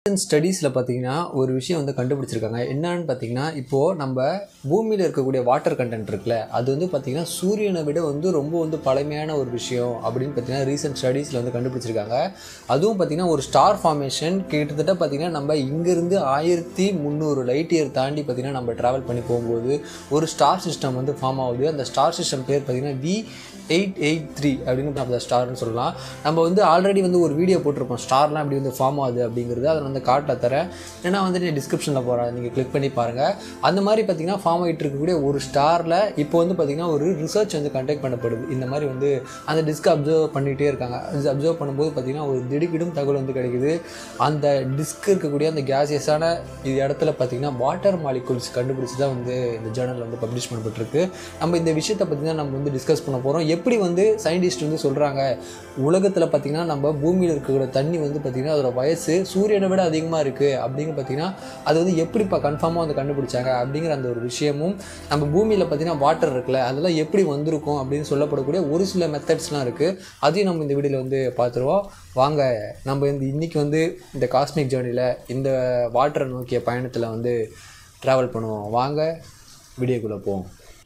ஸ்டடீஸில் பார்த்தீங்கன்னா ஒரு விஷயம் வந்து கண்டுபிடிச்சிருக்காங்க என்னன்னு பார்த்தீங்கன்னா இப்போது நம்ம பூமியில் இருக்கக்கூடிய வாட்டர் கண்டென்ட் இருக்குல்ல அது வந்து பார்த்திங்கன்னா சூரியனை விட வந்து ரொம்ப வந்து பழமையான ஒரு விஷயம் அப்படின்னு பார்த்தீங்கன்னா ரீசெண்ட் ஸ்டடீஸில் வந்து கண்டுபிடிச்சிருக்காங்க அதுவும் பார்த்திங்கன்னா ஒரு ஸ்டார் ஃபார்மேஷன் கிட்டத்தட்ட பார்த்திங்கன்னா நம்ம இங்கேருந்து ஆயிரத்தி முந்நூறு லைட் இயர் தாண்டி பார்த்திங்கன்னா நம்ம ட்ராவல் பண்ணி போகும்போது ஒரு ஸ்டார் சிஸ்டம் வந்து ஃபார்ம் ஆகுது அந்த ஸ்டார் சிஸ்டம் பேர் பார்த்திங்கன்னா வி எயிட் எயிட் த்ரீ அப்படின்னு நம்ம ஸ்டார்னு சொல்லலாம் நம்ம வந்து ஆல்ரெடி வந்து ஒரு வீடியோ போட்டிருப்போம் ஸ்டார்லாம் எப்படி வந்து ஃபார்ம் ஆகுது அப்படிங்கிறது அதை வந்து காட்ட தரேன் ஏன்னா வந்துட்டு டிஸ்கிரிப்ஷனில் போகிறேன் நீங்கள் கிளிக் பண்ணி பாருங்கள் அந்த மாதிரி பார்த்தீங்கன்னா ஃபார்ம் ஆகிட்டு இருக்கக்கூடிய ஒரு ஸ்டாரில் இப்போ வந்து பார்த்திங்கன்னா ஒரு ரிசர்ச் வந்து கண்டக்ட் பண்ணப்படுது இந்த மாதிரி வந்து அந்த டிஸ்க் அப்சர்வ் பண்ணிகிட்டே இருக்காங்க அப்சர்வ் பண்ணும்போது பார்த்திங்கன்னா ஒரு திடுக்கிடும் தகவல் வந்து கிடைக்குது அந்த டிஸ்க் இருக்கக்கூடிய அந்த கேசியஸான இது இடத்துல பார்த்திங்கன்னா வாட்டர் மாலிகுல்ஸ் கண்டுபிடிச்சி தான் வந்து இந்த ஜேர்னல் வந்து பப்ளிஷ் பண்ணப்பட்டிருக்கு நம்ம இந்த விஷயத்தை பற்றி தான் நம்ம வந்து டிஸ்கஸ் பண்ண போகிறோம் எப்படி வந்து சயின்டிஸ்ட் வந்து சொல்கிறாங்க உலகத்தில் பார்த்திங்கன்னா நம்ம பூமியில் இருக்கக்கூடிய தண்ணி வந்து பார்த்திங்கன்னா அதோட வயசு சூரியனை விட அதிகமாக இருக்குது அப்படிங்க பார்த்திங்கன்னா அது வந்து எப்படிப்பா கன்ஃபார்மாக வந்து கண்டுபிடிச்சாங்க அப்படிங்கிற அந்த ஒரு விஷயமும் நம்ம பூமியில் பார்த்திங்கன்னா வாட்டர் இருக்குல்ல அதெல்லாம் எப்படி வந்திருக்கும் அப்படின்னு சொல்லப்படக்கூடிய ஒரு சில மெத்தட்ஸ்லாம் இருக்குது அதையும் நம்ம இந்த வீடியோவில் வந்து பார்த்துருவோம் வாங்க நம்ம இந்த இன்றைக்கி வந்து இந்த காஸ்மிக் ஜேர்னியில் இந்த வாட்டரை நோக்கிய பயணத்தில் வந்து ட்ராவல் பண்ணுவோம் வாங்க வீடியோக்குள்ளே போவோம்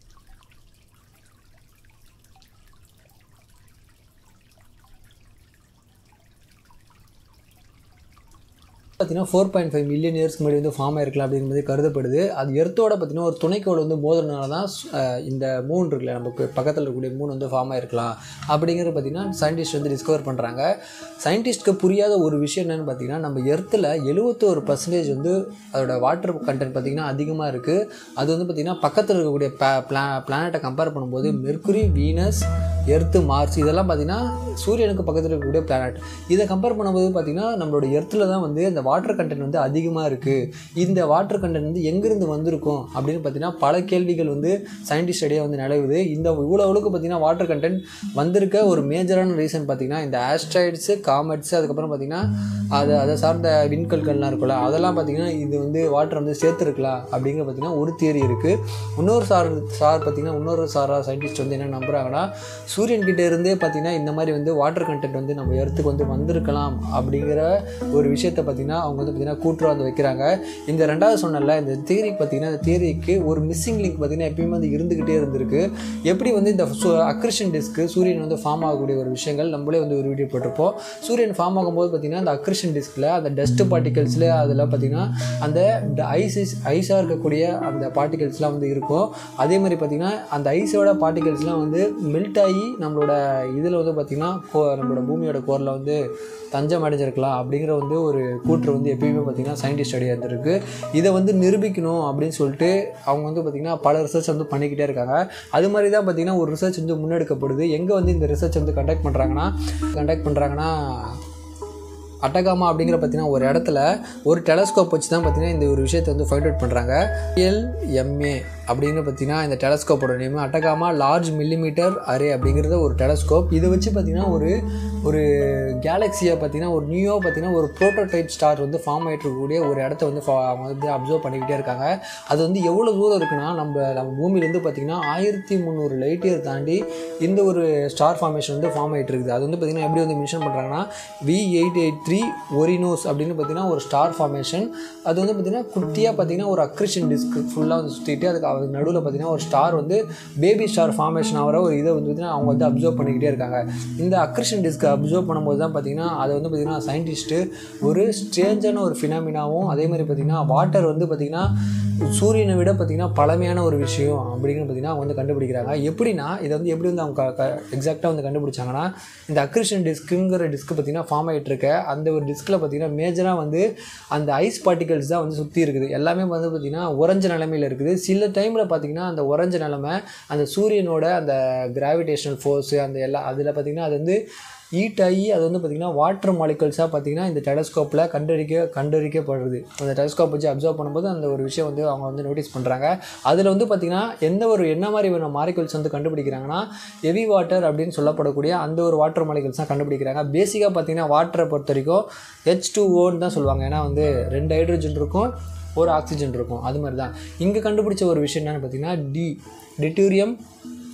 பார்த்தீங்கன்னா ஃபோர் பாயிண்ட் ஃபைவ் மில்லியன் இயர்ஸ்க்கு முன்னாடி வந்து ஃபார்ம் ஆயிருக்கலாம் அப்படிங்கிறது கருதப்படுது அது எர்த்தோட பார்த்தீங்கன்னா ஒரு துணைக்கோள் வந்து மோதுறதுனால தான் அஹ், இந்த மூன் இருக்குல்ல நமக்கு பக்கத்தில் இருக்கக்கூடிய மூன் வந்து ஃபார்ம் ஆயிருக்கலாம் அப்படிங்கிறது பார்த்தீங்கன்னா சயின்டிஸ்ட் வந்து டிஸ்கவர் பண்ணுறாங்க சயின்டிஸ்ட்க்கு புரியாத ஒரு விஷயம் என்னென்னு பார்த்தீங்கன்னா நம்ம எர்த்தில் எழுபத்தோரு பர்சன்டேஜ் வந்து அதோட வாட்டர் கண்டென்ட் பார்த்திங்கன்னா அதிகமாக இருக்குது அது வந்து பார்த்திங்கன்னா பக்கத்தில் இருக்கக்கூடிய பிளா பிளானட்டை கம்பேர் பண்ணும்போது மெர்க்குரி வீனஸ் எர்த்து மார்ஸ் இதெல்லாம் பார்த்திங்கன்னா சூரியனுக்கு பக்கத்தில் இருக்கக்கூடிய பிளானட் இதை கம்பேர் பண்ணும்போது பார்த்திங்கன்னா நம்மளோட எர்த்தில் தான் வந்து இந்த வாட்டர் கண்டென்ட் வந்து அதிகமாக இருக்குது இந்த வாட்டர் கண்டென்ட் வந்து எங்கேருந்து வந்திருக்கும் அப்படின்னு பார்த்தீங்கன்னா பல கேள்விகள் வந்து சயின்டிஸ்ட் இடையே வந்து நிலவுது இந்த இவ்வளோ அளவுக்கு பார்த்தீங்கன்னா வாட்டர் கண்டென்ட் வந்திருக்க ஒரு மேஜரான ரீசன் பார்த்தீங்கன்னா இந்த ஆஸ்ட்ராய்ட்ஸு காமெட்ஸு அதுக்கப்புறம் பார்த்தீங்கன்னா அது அதை சார்ந்த விண்கல்கள்லாம் இருக்குல்ல அதெல்லாம் பார்த்தீங்கன்னா இது வந்து வாட்டர் வந்து சேர்த்துருக்கலாம் அப்படிங்கிற பார்த்தீங்கன்னா ஒரு தியரி இருக்குது இன்னொரு சார் சார் பார்த்தீங்கன்னா இன்னொரு சாரா சயின்டிஸ்ட் வந்து என்ன நம்புறாங்கன்னா சூரியன் கிட்ட இருந்தே பார்த்தீங்கன்னா இந்த மாதிரி வந்து வாட்டர் கண்டென்ட் வந்து நம்ம எர்த்துக்கு வந்து வந்திருக்கலாம் அப்படிங்கிற ஒரு விஷயத்தை பார்த்தீங்கன்னா அவங்க வந்து பார்த்தீங்கன்னா கூட்டுறா வந்து வைக்கிறாங்க இந்த ரெண்டாவது சொன்னல இந்த தியரி பார்த்தீங்கன்னா இந்த தியரிக்கு ஒரு மிஸ்ஸிங் லிங்க் பார்த்தீங்கன்னா எப்பயுமே வந்து இருந்துக்கிட்டே இருந்திருக்கு எப்படி வந்து இந்த அக்ரிஷன் டிஸ்க்கு சூரியன் வந்து ஃபார்ம் ஆகக்கூடிய ஒரு விஷயங்கள் நம்மளே வந்து ஒரு வீடியோ போட்டிருப்போம் சூரியன் ஃபார்ம் ஆகும்போது பார்த்தீங்கன்னா அந்த அக்ரிஷன் டிஸ்கில் அந்த டஸ்ட் பார்ட்டிகல்ஸில் அதில் பார்த்தீங்கன்னா அந்த ஐஸ் ஐஸாக இருக்கக்கூடிய அந்த பார்ட்டிகல்ஸ்லாம் வந்து இருக்கும் அதே மாதிரி பார்த்தீங்கன்னா அந்த ஐஸோட பார்ட்டிகல்ஸ்லாம் வந்து மெல்ட் ஆகி நம்மளோட இதில் வந்து பார்த்திங்கன்னா கோ நம்மளோட பூமியோட கோரில் வந்து தஞ்சம் அடைஞ்சிருக்கலாம் அப்படிங்கிற வந்து ஒரு கூற்று வந்து எப்பயுமே பார்த்திங்கன்னா சயின்டிஸ்ட் அடைய இருந்திருக்கு இதை வந்து நிரூபிக்கணும் அப்படின்னு சொல்லிட்டு அவங்க வந்து பார்த்திங்கன்னா பல ரிசர்ச் வந்து பண்ணிக்கிட்டே இருக்காங்க அது மாதிரி தான் பார்த்திங்கன்னா ஒரு ரிசர்ச் வந்து முன்னெடுக்கப்படுது எங்கே வந்து இந்த ரிசர்ச் வந்து கண்டக்ட் பண்ணுறாங்கன்னா கண்டக்ட் பண்ணுறாங்கன்னா அட்டகாமா அப்படிங்கிற பார்த்தீங்கன்னா ஒரு இடத்துல ஒரு டெலஸ்கோப் வச்சு தான் பார்த்தீங்கன்னா இந்த ஒரு விஷயத்தை வந்து ஃபைண்ட் அவுட் பண்ணுறாங்க எல்எம்ஏ அப்படின்னு பார்த்தீங்கன்னா இந்த டெலஸ்கோப்போட name Atacama large millimeter array அப்படிங்கிறத ஒரு டெலஸ்கோப் இதை வச்சு பார்த்தீங்கன்னா ஒரு ஒரு கேலக்ஸியை பார்த்தீங்கன்னா ஒரு நியூயோ பார்த்தீங்கன்னா ஒரு ப்ரோட்டோடைப் ஸ்டார் வந்து ஃபார்ம் ஆகிட்டு இருக்கக்கூடிய ஒரு இடத்த வந்து fa- அவங்க வந்து அப்சர்வ் பண்ணிக்கிட்டே இருக்காங்க அது வந்து எவ்வளோ தூரம் இருக்குன்னா நம்ம நம்ம பூமியிலேருந்து பார்த்தீங்கன்னா ஆயிரத்தி முந்நூறு லைட் இயர் தாண்டி இந்த ஒரு ஸ்டார் ஃபார்மேஷன் வந்து ஃபார்ம் ஆகிட்டு இருக்குது அது வந்து பார்த்திங்கன்னா எப்படி வந்து மென்ஷன் பண்ணுறாங்கன்னா V eight eight three Orionis அப்படின்னு பார்த்தீங்கன்னா ஒரு ஸ்டார் ஃபார்மேஷன் அது வந்து பார்த்திங்கன்னா குட்டியாக பார்த்தீங்கன்னா ஒரு அக்ரிஷன் டிஸ்க் ஃபுல்லாக வந்து சுற்றிட்டு அதுக்கு அதுக்கு நடுவில் பார்த்தீங்கன்னா ஒரு ஸ்டார் வந்து பேபி ஸ்டார் ஃபார்மேஷன் ஆகிற ஒரு இதை வந்து பார்த்தீங்கன்னா அவங்க வந்து அப்சர்வ் பண்ணிக்கிட்டே இருக்காங்க இந்த அக்ரிஷன் டிஸ்கை அப்சர்வ் பண்ணும்போது தான் பார்த்தீங்கன்னா அதை வந்து பார்த்திங்கன்னா சயின்டிஸ்ட்டு ஒரு ஸ்ட்ரேஞ்சான ஒரு ஃபினாமினாவும் அதே மாதிரி பார்த்திங்கன்னா வாட்டர் வந்து பார்த்திங்கன்னா சூரியனை விட பார்த்திங்கன்னா பழமையான ஒரு விஷயம் அப்படின்னு பார்த்திங்கன்னா அவங்க வந்து கண்டுபிடிக்கிறாங்க எப்படின்னா இதை வந்து எப்படி வந்து அவங்க எக்ஸாக்டாக வந்து கண்டுபிடிச்சாங்கன்னா இந்த அக்ரிஷன் டிஸ்க்குங்கிற டிஸ்க் பார்த்திங்கன்னா ஃபார்ம் ஆகிட்டு இருக்க அந்த ஒரு டிஸ்கில் பார்த்திங்கன்னா மேஜராக வந்து அந்த ஐஸ் பார்ட்டிகல்ஸ் தான் வந்து சுற்றி இருக்குது எல்லாமே வந்து பார்த்திங்கன்னா உறைஞ்ச நிலமையில் இருக்குது சில டைமில் பார்த்திங்கன்னா அந்த உறைஞ்ச நிலமை அந்த சூரியனோட அந்த கிராவிடேஷனல் ஃபோர்ஸு அந்த எல்லா அதில் பார்த்திங்கன்னா அது வந்து ஹீட் ஆகி அது வந்து பார்த்திங்கன்னா வாட்டர் மாலிகல்ஸாக பார்த்திங்கன்னா இந்த டெலஸ்கோப்பில் கண்டறிக்க கண்டறிக்கப்படுறது அந்த டெலஸ்கோப் வச்சு அப்சர்வ் பண்ணும்போது அந்த ஒரு விஷயம் வந்து அவங்க வந்து நோட்டீஸ் பண்ணுறாங்க அதில் வந்து பார்த்திங்கன்னா எந்த ஒரு என்ன மாதிரி மாலிகல்ஸ் வந்து கண்டுபிடிக்கிறாங்கன்னா ஹெவி வாட்டர் அப்படின்னு சொல்லப்படக்கூடிய அந்த ஒரு வாட்டர் மாலிகல்ஸ் தான் கண்டுபிடிக்கிறாங்க பேசிக்காக பார்த்திங்கன்னா வாட்டரை பொறுத்த வரைக்கும் ஹெச் டூ ஓன்னு தான் சொல்லுவாங்க ஏன்னா வந்து ரெண்டு ஹைட்ரஜன் இருக்கும் ஒரு ஆக்சிஜன் இருக்கும் அது மாதிரி தான் இங்கே கண்டுபிடிச்ச ஒரு விஷயம் என்னென்னு பார்த்தீங்கன்னா டி டிட்டூரியம்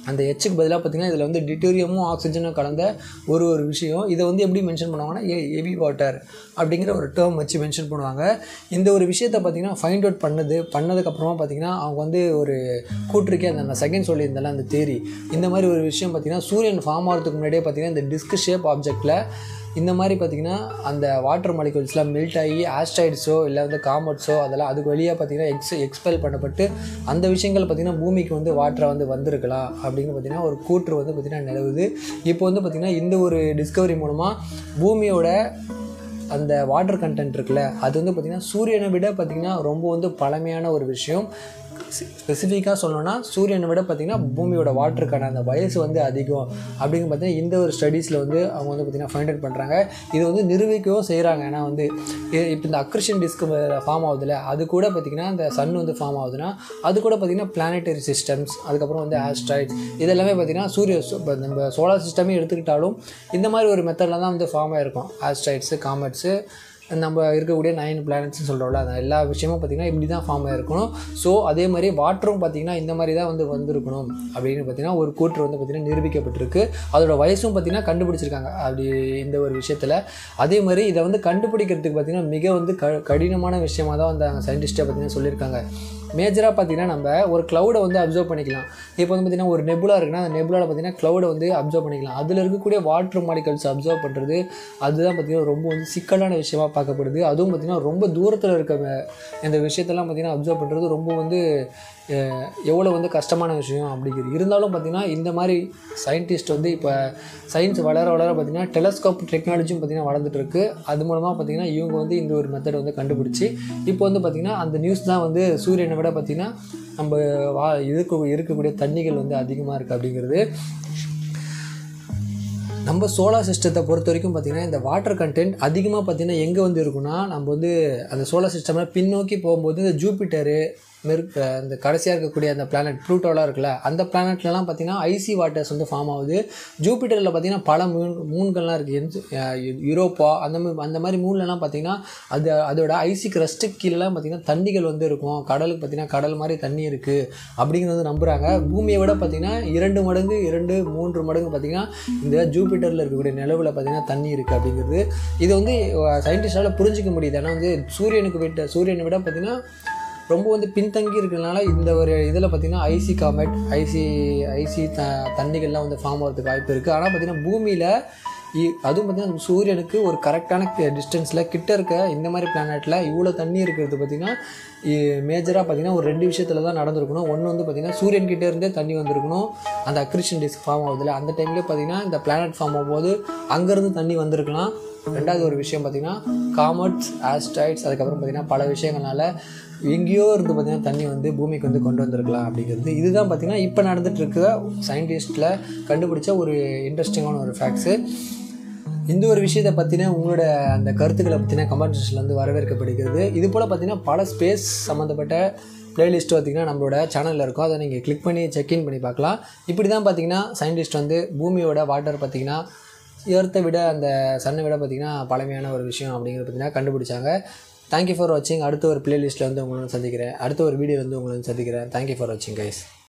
அந்த எச்சுக்கு பதிலாக பார்த்திங்கன்னா இதில் வந்து டிட்டோரியமும் ஆக்சிஜனும் கலந்த ஒரு ஒரு விஷயம் இதை வந்து எப்படி மென்ஷன் பண்ணுவாங்கன்னா ஏ ஹெவி வாட்டர் அப்படிங்கிற ஒரு டேர்ம் வச்சு மென்ஷன் பண்ணுவாங்க இந்த ஒரு விஷயத்தை பார்த்திங்கன்னா ஃபைண்ட் அவுட் பண்ணது பண்ணதுக்கப்புறமா பார்த்திங்கன்னா அவங்க வந்து ஒரு கூற்றுக்கே அந்த நான் செகண்ட் சொல்லியிருந்தால அந்த தேரி இந்த மாதிரி ஒரு விஷயம் பார்த்திங்கன்னா சூரியன் ஃபார்ம் ஆகிறதுக்கு முன்னாடியே பார்த்திங்கன்னா இந்த டிஸ்க் ஷேப் ஆப்ஜெக்டில் இந்த மாதிரி பார்த்திங்கன்னா அந்த வாட்டர் மாலிகூல்ஸ்லாம் மெல்ட் ஆகி ஆஸ்ட்ராய்ட்ஸோ இல்லை வந்து காமட்ஸோ அதெல்லாம் அதுக்கு வழியாக பார்த்திங்கன்னா எக்ஸ் எக்ஸ்பெல் பண்ணப்பட்டு அந்த விஷயங்கள் பார்த்திங்கன்னா பூமிக்கு வந்து வாட்டரை வந்து வந்திருக்கலாம் அப்படின்னு பார்த்திங்கன்னா ஒரு கூற்று வந்து பார்த்திங்கன்னா நிலவுது இப்போ வந்து பார்த்திங்கன்னா இந்த ஒரு டிஸ்கவரி மூலமாக பூமியோட அந்த வாட்டர் கண்டென்ட் இருக்குல்ல அது வந்து பார்த்திங்கன்னா சூரியனை விட பார்த்திங்கன்னா ரொம்ப வந்து பழமையான ஒரு விஷயம் ஸ்பெசிஃபிக்காக சொல்லணும்னா சூரியனை விட பார்த்திங்கன்னா பூமியோட வாட்டருக்கான அந்த வயசு வந்து அதிகம் அப்படின்னு பார்த்தீங்கன்னா இந்த ஒரு ஸ்டடீஸில் வந்து அவங்க வந்து பார்த்திங்கன்னா ஃபைண்ட் அவுட் பண்ணுறாங்க இது வந்து நிரூபிக்கவும் செய்கிறாங்க ஏன்னா வந்து இப்போ இந்த அக்ரிஷன் டிஸ்க் ஃபார்ம் ஆகுதுல்ல அது கூட பார்த்திங்கன்னா இந்த சன் வந்து ஃபார்ம் ஆகுதுன்னா அது கூட பார்த்திங்கன்னா பிளானட்டரி சிஸ்டம்ஸ் அதுக்கப்புறம் வந்து ஆஸ்ட்ராய்ட்ஸ் இதெல்லாமே பார்த்திங்கன்னா சூரிய இப்போ நம்ம சோலார் சிஸ்டமே எடுத்துக்கிட்டாலும் இந்த மாதிரி ஒரு மெத்தடில் தான் வந்து ஃபார்ம் ஆகிருக்கும் ஆஸ்ட்ராய்ட்ஸு காமெட்ஸு நம்ம இருக்கக்கூடிய நைன் பிளானட்ஸ்னு சொல்கிறோம்ல அந்த எல்லா விஷயமும் பார்த்திங்கன்னா இப்படி தான் ஃபார்ம் ஆகிருக்கணும் ஸோ அதே மாதிரி வாட்டரும் பார்த்திங்கன்னா இந்த மாதிரி தான் வந்து வந்திருக்கணும் அப்படின்னு பார்த்திங்கன்னா ஒரு கூற்று வந்து பார்த்திங்கன்னா நிரூபிக்கப்பட்டிருக்கு அதோட வயசும் பார்த்திங்கன்னா கண்டுபிடிச்சிருக்காங்க அப்படி இந்த ஒரு விஷயத்தில் அதே மாதிரி இதை வந்து கண்டுபிடிக்கிறதுக்கு பார்த்திங்கன்னா மிக வந்து க கடினமான விஷயமாக தான் வந்து அந்த சயின்டிஸ்ட்டை பார்த்திங்கன்னா சொல்லியிருக்காங்க மேஜராக பார்த்திங்கன்னா நம்ம ஒரு க்ளவுடை வந்து அப்சர்வ் பண்ணிக்கலாம் இப்போ வந்து பார்த்திங்கன்னா ஒரு நெபுலா இருக்குன்னா அந்த நெபுலாவில் பார்த்திங்கன்னா க்ளவுடை வந்து அப்சர்வ் பண்ணிக்கலாம் அதில் இருக்கக்கூடிய வாட்டர் மாலிகல்ஸ் அப்சர்வ் பண்ணுறது அதுதான் பார்த்திங்கன்னா ரொம்ப வந்து சிக்கலான விஷயமா பார்க்கப்படுது அதுவும் பார்த்திங்கன்னா ரொம்ப தூரத்தில் இருக்க ம- இந்த விஷயத்தெல்லாம் பார்த்திங்கன்னா அப்சர்வ் பண்ணுறது ரொம்ப வந்து அஹ், எவ்வளோ வந்து கஷ்டமான விஷயம் அப்படிங்கிறது இருந்தாலும் பார்த்திங்கன்னா இந்த மாதிரி சயின்டிஸ்ட் வந்து இப்போ சயின்ஸ் வளர வளர பார்த்திங்கன்னா டெலஸ்கோப் டெக்னாலஜியும் பார்த்திங்கன்னா வளர்ந்துட்டு இருக்கு அது மூலமாக பார்த்திங்கன்னா இவங்க வந்து இந்த ஒரு மெத்தட் வந்து கண்டுபிடிச்சி இப்போ வந்து பார்த்திங்கன்னா அந்த நியூஸ் தான் வந்து சூரியனை விட பார்த்திங்கன்னா நம்ம வா இருக்க இருக்கக்கூடிய தண்ணிகள் வந்து அதிகமாக இருக்குது அப்படிங்கிறது நம்ம சோலார் சிஸ்டத்தை பொறுத்த வரைக்கும் பார்த்திங்கன்னா இந்த வாட்டர் கண்டென்ட் அதிகமாக பார்த்திங்கன்னா எங்கே வந்து இருக்குன்னா நம்ம வந்து அந்த சோலார் சிஸ்டமில் பின்னோக்கி போகும்போது இந்த ஜூபிட்டரு மெர்க் அந்த கடைசியாக இருக்கக்கூடிய அந்த பிளானட் ப்ளூட்டோலாம் இருக்குல்ல அந்த பிளானட்லலாம் பார்த்திங்கன்னா ஐசி வாட்டர்ஸ் வந்து ஃபார்ம் ஆகுது ஜூபிட்டரில் பார்த்திங்கன்னா பல மூன் மூன்கள்லாம் இருக்குது யூரோப்பா அந்த மாதிரி அந்த மாதிரி மூன்லலாம் பார்த்திங்கன்னா அது அதோட ஐசி கிரஸ்ட்டுக்கு கீழெலாம் பார்த்திங்கன்னா தண்ணிகள் வந்து இருக்கும் கடலுக்கு பார்த்திங்கன்னா கடல் மாதிரி தண்ணி இருக்குது அப்படிங்கிறது வந்து நம்புகிறாங்க பூமியை விட பார்த்திங்கன்னா இரண்டு மடங்கு இரண்டு மூன்று மடங்கு பார்த்திங்கன்னா இந்த ஜூபிட்டரில் இருக்கக்கூடிய நிலவில் பார்த்திங்கன்னா தண்ணி இருக்குது அப்படிங்கிறது இது வந்து சயின்டிஸ்டால் புரிஞ்சிக்க முடியுது ஏன்னா வந்து சூரியனுக்கு விட்ட சூரியனை விட பார்த்திங்கன்னா ரொம்ப வந்து பின்தங்கி இருக்கிறதுனால இந்த ஒரு இதில் பார்த்திங்கன்னா ஐசி காமெட் ஐசி ஐசி த தண்ணிகள்லாம் வந்து ஃபார்ம் ஆகிறதுக்கு வாய்ப்பு இருக்குது ஆனால் பார்த்திங்கன்னா பூமியில் இ- அதுவும் பார்த்திங்கன்னா சூரியனுக்கு ஒரு கரெக்டான டிஸ்டன்ஸில் கிட்ட இருக்க இந்த மாதிரி பிளானட்டில் இவ்வளோ தண்ணி இருக்கிறது பார்த்திங்கன்னா மேஜராக பார்த்திங்கன்னா ஒரு ரெண்டு விஷயத்தில் தான் நடந்திருக்கணும் ஒன்று வந்து பார்த்திங்கன்னா சூரியன் கிட்ட இருந்தே தண்ணி வந்திருக்கணும் அந்த அக்ரிஷன் டிஸ்க் ஃபார்ம் ஆகுதுல அந்த டைம்லேயே பார்த்திங்கன்னா இந்த பிளானட் ஃபார்ம் ஆகும்போது அங்கேருந்து தண்ணி வந்திருக்கலாம் ரெண்டாவது ஒரு விஷயம் பார்த்திங்கன்னா காமட்ஸ் ஆஸ்ட்ராய்ட்ஸ் அதுக்கப்புறம் பார்த்திங்கன்னா பல விஷயங்கள்னால எங்கேயோ இருந்து பார்த்திங்கன்னா தண்ணி வந்து பூமிக்கு வந்து கொண்டு வந்திருக்கலாம் அப்படிங்கிறது இதுதான் பார்த்திங்கன்னா இப்போ நடந்துட்டு இருக்க சயின்டிஸ்ட்டில் கண்டுபிடிச்ச ஒரு இன்ட்ரெஸ்டிங்கான ஒரு ஃபேக்ட்ஸு இந்த ஒரு விஷயத்தை பற்றின உங்களோட அந்த கருத்துக்களை பற்றின கமெண்ட் செக்ஷனில் வந்து வரவேற்கப்படுகிறது இது போல் பார்த்தீங்கன்னா பல ஸ்பேஸ் சம்மந்தப்பட்ட பிளேலிஸ்ட் பார்த்திங்கன்னா நம்மளோட சேனலில் இருக்கும் அதை நீங்கள் கிளிக் பண்ணி செக்இன் பண்ணி பார்க்கலாம் இப்படி தான் பார்த்தீங்கன்னா சயின்டிஸ்ட் வந்து பூமியோட வாட்டர் பார்த்திங்கன்னா எர்த்தை விட அந்த சன்னை விட பார்த்திங்கன்னா பழமையான ஒரு விஷயம் அப்படிங்கிறத பார்த்திங்கன்னா கண்டுபிடிச்சாங்க தேங்க்யூ ஃபார் வாட்சிங் அடுத்த ஒரு பிளேலிஸ்ட்டில் வந்து உங்களை வந்து சந்திக்கிறேன் அடுத்த ஒரு வீடியோ வந்து உங்களை வந்து சந்திக்கிறேன் தேங்க்யூ ஃபார் வாட்சிங் கைஸ்